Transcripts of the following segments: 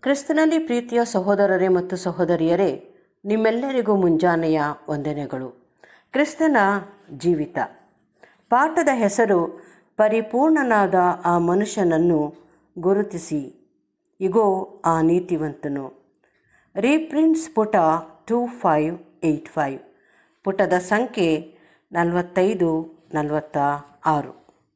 ಕ್ರಿಸ್ತನಲ್ಲಿ ಪ್ರೀತಿಯ ಸಹೋದರರೇ ಮತ್ತು ಸಹೋದರಿಯರೇ ನಿಮ್ಮೆಲ್ಲರಿಗೂ ಮುಂಜಾನೆಯ ವಂದನೆಗಳು ಕ್ರಿಸ್ತನ ಜೀವಿತ ಪಾಠದ ಹೆಸರು ಪರಿಪೂರ್ಣನಾದ ಆ ಮನುಷ್ಯನನ್ನು ಗುರುತಿಸಿ ಇಗೋ ಆ ನೀತಿವಂತನು ರೀಪ್ರಿಂಟ್ಸ್ ಪುಟ ಟೂ ಫೈವ್ ಏಯ್ಟ್ ಫೈವ್ ಪುಟದ ಸಂಖ್ಯೆ ನಲವತ್ತೈದು ನಲವತ್ತ ಆರು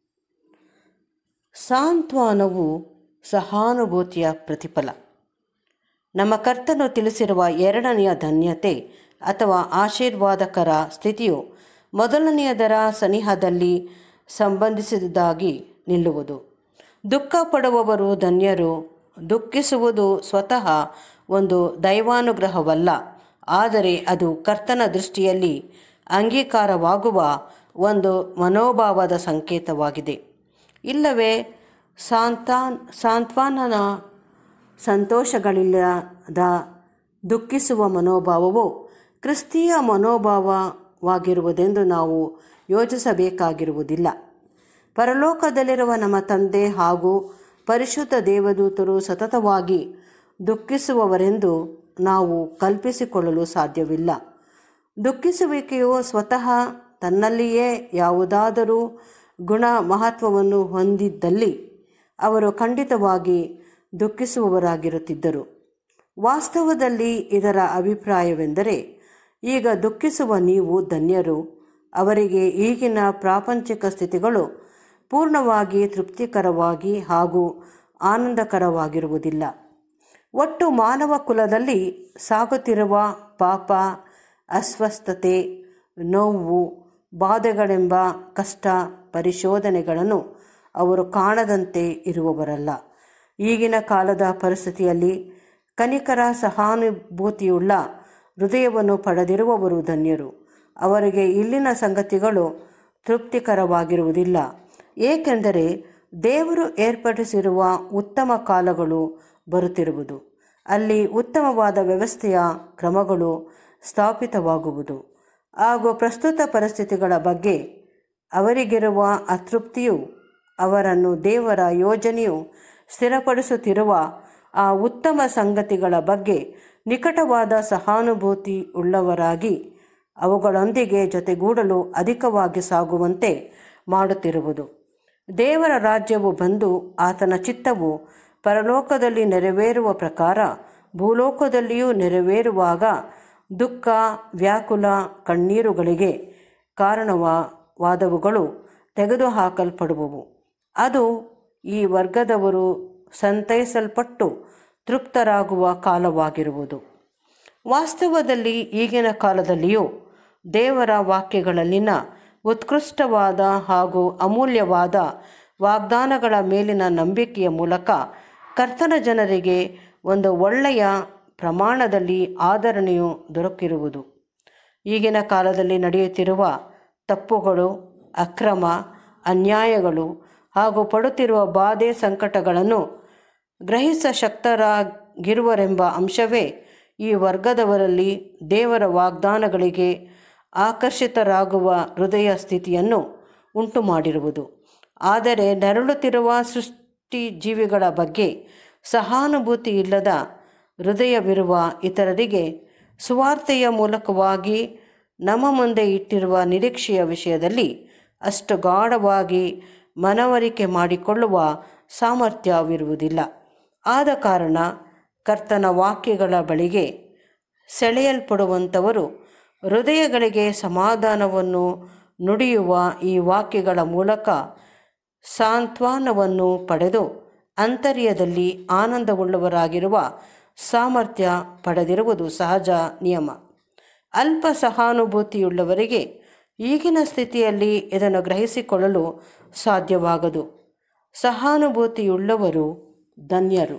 ಸಾಂತ್ವನವು ಸಹಾನುಭೂತಿಯ ಪ್ರತಿಫಲ ನಮ್ಮ ಕರ್ತನು ತಿಳಿಸಿರುವ ಎರಡನೆಯ ಧನ್ಯತೆ ಅಥವಾ ಆಶೀರ್ವಾದಕರ ಸ್ಥಿತಿಯು ಮೊದಲನೆಯದರ ಸನಿಹದಲ್ಲಿ ಸಂಬಂಧಿಸಿದ್ದಾಗಿ ನಿಲ್ಲುವುದು ದುಃಖ ಪಡುವವರು ಧನ್ಯರು ದುಃಖಿಸುವುದು ಸ್ವತಃ ಒಂದು ದೈವಾನುಗ್ರಹವಲ್ಲ ಆದರೆ ಅದು ಕರ್ತನ ದೃಷ್ಟಿಯಲ್ಲಿ ಅಂಗೀಕಾರವಾಗುವ ಒಂದು ಮನೋಭಾವದ ಸಂಕೇತವಾಗಿದೆ ಇಲ್ಲವೇ ಸಾಂತಾನ್ ಸಾಂತ್ವನನ ಸಂತೋಷಗಳಿಲ್ಲದ ದುಃಖಿಸುವ ಮನೋಭಾವವು ಕ್ರಿಸ್ತೀಯ ಮನೋಭಾವವಾಗಿರುವುದೆಂದು ನಾವು ಯೋಚಿಸಬೇಕಾಗಿರುವುದಿಲ್ಲ ಪರಲೋಕದಲ್ಲಿರುವ ನಮ್ಮ ತಂದೆ ಹಾಗೂ ಪರಿಶುದ್ಧ ದೇವದೂತರು ಸತತವಾಗಿ ದುಃಖಿಸುವವರೆಂದು ನಾವು ಕಲ್ಪಿಸಿಕೊಳ್ಳಲು ಸಾಧ್ಯವಿಲ್ಲ ದುಃಖಿಸುವಿಕೆಯು ಸ್ವತಃ ತನ್ನಲ್ಲಿಯೇ ಯಾವುದಾದರೂ ಗುಣ ಮಹತ್ವವನ್ನು ಹೊಂದಿದ್ದಲ್ಲಿ ಅವರು ಖಂಡಿತವಾಗಿ ದುಃಖಿಸುವವರಾಗಿರುತ್ತಿದ್ದರು ವಾಸ್ತವದಲ್ಲಿ ಇದರ ಅಭಿಪ್ರಾಯವೆಂದರೆ ಈಗ ದುಃಖಿಸುವ ನೀವು ಧನ್ಯರು ಅವರಿಗೆ ಈಗಿನ ಪ್ರಾಪಂಚಿಕ ಸ್ಥಿತಿಗಳು ಪೂರ್ಣವಾಗಿ ತೃಪ್ತಿಕರವಾಗಿ ಹಾಗೂ ಆನಂದಕರವಾಗಿರುವುದಿಲ್ಲ ಒಟ್ಟು ಮಾನವ ಕುಲದಲ್ಲಿ ಸಾಗುತ್ತಿರುವ ಪಾಪ ಅಸ್ವಸ್ಥತೆ ನೋವು ಬಾಧೆಗಳೆಂಬ ಕಷ್ಟ ಪರಿಶೋಧನೆಗಳನ್ನು ಅವರು ಕಾಣದಂತೆ ಇರುವವರಲ್ಲ ಈಗಿನ ಕಾಲದ ಪರಿಸ್ಥಿತಿಯಲ್ಲಿ ಕನಿಕರ ಸಹಾನುಭೂತಿಯುಳ್ಳ ಹೃದಯವನ್ನು ಪಡೆದಿರುವವರು ಧನ್ಯರು ಅವರಿಗೆ ಇಲ್ಲಿನ ಸಂಗತಿಗಳು ತೃಪ್ತಿಕರವಾಗಿರುವುದಿಲ್ಲ ಏಕೆಂದರೆ ದೇವರು ಏರ್ಪಡಿಸಿರುವ ಉತ್ತಮ ಕಾಲಗಳು ಬರುತ್ತಿರುವುದು ಅಲ್ಲಿ ಉತ್ತಮವಾದ ವ್ಯವಸ್ಥೆಯ ಕ್ರಮಗಳು ಸ್ಥಾಪಿತವಾಗುವುದು ಹಾಗೂ ಪ್ರಸ್ತುತ ಪರಿಸ್ಥಿತಿಗಳ ಬಗ್ಗೆ ಅವರಿಗಿರುವ ಅತೃಪ್ತಿಯು ಅವರನ್ನು ದೇವರ ಯೋಜನೆಯು ಸ್ಥಿರಪಡಿಸುತ್ತಿರುವ ಆ ಉತ್ತಮ ಸಂಗತಿಗಳ ಬಗ್ಗೆ ನಿಕಟವಾದ ಸಹಾನುಭೂತಿ ಉಳ್ಳವರಾಗಿ ಅವುಗಳೊಂದಿಗೆ ಜೊತೆಗೂಡಲು ಅಧಿಕವಾಗಿ ಸಾಗುವಂತೆ ಮಾಡುತ್ತಿರುವುದು ದೇವರ ರಾಜ್ಯವು ಬಂದು ಆತನ ಚಿತ್ತವು ಪರಲೋಕದಲ್ಲಿ ನೆರವೇರುವ ಪ್ರಕಾರ ಭೂಲೋಕದಲ್ಲಿಯೂ ನೆರವೇರುವಾಗ ದುಃಖ ವ್ಯಾಕುಲ ಕಣ್ಣೀರುಗಳಿಗೆ ಕಾರಣವಾದವುಗಳು ತೆಗೆದುಹಾಕಲ್ಪಡುವವು ಅದು ಈ ವರ್ಗದವರು ಸಂತೈಸಲ್ಪಟ್ಟು ತೃಪ್ತರಾಗುವ ಕಾಲವಾಗಿರುವುದು ವಾಸ್ತವದಲ್ಲಿ ಈಗಿನ ಕಾಲದಲ್ಲಿಯೂ ದೇವರ ವಾಕ್ಯಗಳಲ್ಲಿನ ಉತ್ಕೃಷ್ಟವಾದ ಹಾಗೂ ಅಮೂಲ್ಯವಾದ ವಾಗ್ದಾನಗಳ ಮೇಲಿನ ನಂಬಿಕೆಯ ಮೂಲಕ ಕರ್ತನ ಜನರಿಗೆ ಒಂದು ಒಳ್ಳೆಯ ಪ್ರಮಾಣದಲ್ಲಿ ಆದರಣೆಯು ದೊರಕಿರುವುದು ಈಗಿನ ಕಾಲದಲ್ಲಿ ನಡೆಯುತ್ತಿರುವ ತಪ್ಪುಗಳು ಅಕ್ರಮ ಅನ್ಯಾಯಗಳು ಹಾಗೂ ಪಡುತ್ತಿರುವ ಬಾಧೆ ಸಂಕಟಗಳನ್ನು ಗ್ರಹಿಸ ಶಕ್ತರಾಗಿರುವರೆಂಬ ಅಂಶವೇ ಈ ವರ್ಗದವರಲ್ಲಿ ದೇವರ ವಾಗ್ದಾನಗಳಿಗೆ ಆಕರ್ಷಿತರಾಗುವ ಹೃದಯ ಸ್ಥಿತಿಯನ್ನು ಉಂಟು ಮಾಡಿರುವುದು ಆದರೆ ನರಳುತ್ತಿರುವ ಸೃಷ್ಟಿ ಜೀವಿಗಳ ಬಗ್ಗೆ ಸಹಾನುಭೂತಿ ಇಲ್ಲದ ಹೃದಯವಿರುವ ಇತರರಿಗೆ ಸುವಾರ್ತೆಯ ಮೂಲಕವಾಗಿ ನಮ್ಮ ಮುಂದೆ ಇಟ್ಟಿರುವ ನಿರೀಕ್ಷೆಯ ವಿಷಯದಲ್ಲಿ ಅಷ್ಟು ಗಾಢವಾಗಿ ಮನವರಿಕೆ ಮಾಡಿಕೊಳ್ಳುವ ಸಾಮರ್ಥ್ಯವಿರುವುದಿಲ್ಲ ಆದ ಕಾರಣ ಕರ್ತನ ವಾಕ್ಯಗಳ ಬಳಿಗೆ ಸೆಳೆಯಲ್ಪಡುವಂಥವರು ಹೃದಯಗಳಿಗೆ ಸಮಾಧಾನವನ್ನು ನುಡಿಯುವ ಈ ವಾಕ್ಯಗಳ ಮೂಲಕ ಸಾಂತ್ವನವನ್ನು ಪಡೆದು ಅಂತರ್ಯದಲ್ಲಿ ಆನಂದವುಳ್ಳವರಾಗಿರುವ ಸಾಮರ್ಥ್ಯ ಪಡೆದಿರುವುದು ಸಹಜ ನಿಯಮ ಅಲ್ಪ ಸಹಾನುಭೂತಿಯುಳ್ಳವರಿಗೆ ಈಗಿನ ಸ್ಥಿತಿಯಲ್ಲಿ ಇದನ್ನು ಗ್ರಹಿಸಿಕೊಳ್ಳಲು ಸಾಧ್ಯವಾಗದು ಸಹಾನುಭೂತಿಯುಳ್ಳವರು ಧನ್ಯರು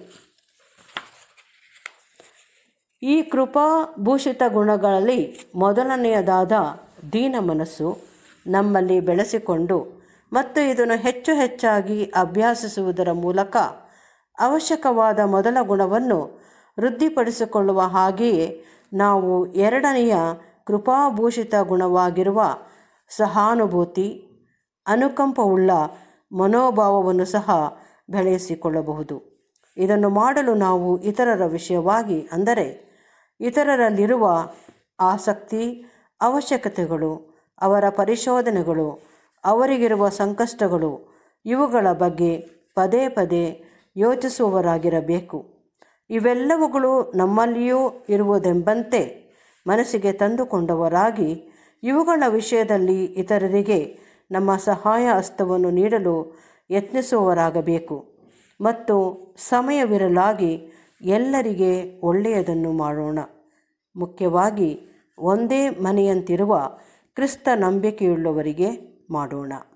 ಈ ಕೃಪಾಭೂಷಿತ ಗುಣಗಳಲ್ಲಿ ಮೊದಲನೆಯದಾದ ದೀನ ಮನಸ್ಸು ನಮ್ಮಲ್ಲಿ ಬೆಳೆಸಿಕೊಂಡು ಮತ್ತು ಇದನ್ನು ಹೆಚ್ಚು ಹೆಚ್ಚಾಗಿ ಅಭ್ಯಾಸಿಸುವುದರ ಮೂಲಕ ಅವಶ್ಯಕವಾದ ಮೊದಲ ಗುಣವನ್ನು ವೃದ್ಧಿಪಡಿಸಿಕೊಳ್ಳುವ ಹಾಗೆಯೇ ನಾವು ಎರಡನೆಯ ಕೃಪಾಭೂಷಿತ ಗುಣವಾಗಿರುವ ಸಹಾನುಭೂತಿ ಅನುಕಂಪವುಳ್ಳ ಮನೋಭಾವವನ್ನು ಸಹ ಬೆಳೆಸಿಕೊಳ್ಳಬಹುದು ಇದನ್ನು ಮಾಡಲು ನಾವು ಇತರರ ವಿಷಯವಾಗಿ ಅಂದರೆ ಇತರರಲ್ಲಿರುವ ಆಸಕ್ತಿ ಅವಶ್ಯಕತೆಗಳು ಅವರ ಪರಿಶೋಧನೆಗಳು ಅವರಿಗಿರುವ ಸಂಕಷ್ಟಗಳು ಇವುಗಳ ಬಗ್ಗೆ ಪದೇ ಪದೇ ಯೋಚಿಸುವವರಾಗಿರಬೇಕು ಇವೆಲ್ಲವುಗಳು ನಮ್ಮಲ್ಲಿಯೂ ಇರುವುದೆಂಬಂತೆ ಮನಸ್ಸಿಗೆ ತಂದುಕೊಂಡವರಾಗಿ ಇವುಗಳ ವಿಷಯದಲ್ಲಿ ಇತರರಿಗೆ ನಮ್ಮ ಸಹಾಯ ಹಸ್ತವನ್ನು ನೀಡಲು ಯತ್ನಿಸುವವರಾಗಬೇಕು ಮತ್ತು ಸಮಯವಿರಲಾಗಿ ಎಲ್ಲರಿಗೆ ಒಳ್ಳೆಯದನ್ನು ಮಾಡೋಣ ಮುಖ್ಯವಾಗಿ ಒಂದೇ ಮನೆಯಂತಿರುವ ಕ್ರಿಸ್ತ ನಂಬಿಕೆಯುಳ್ಳವರಿಗೆ ಮಾಡೋಣ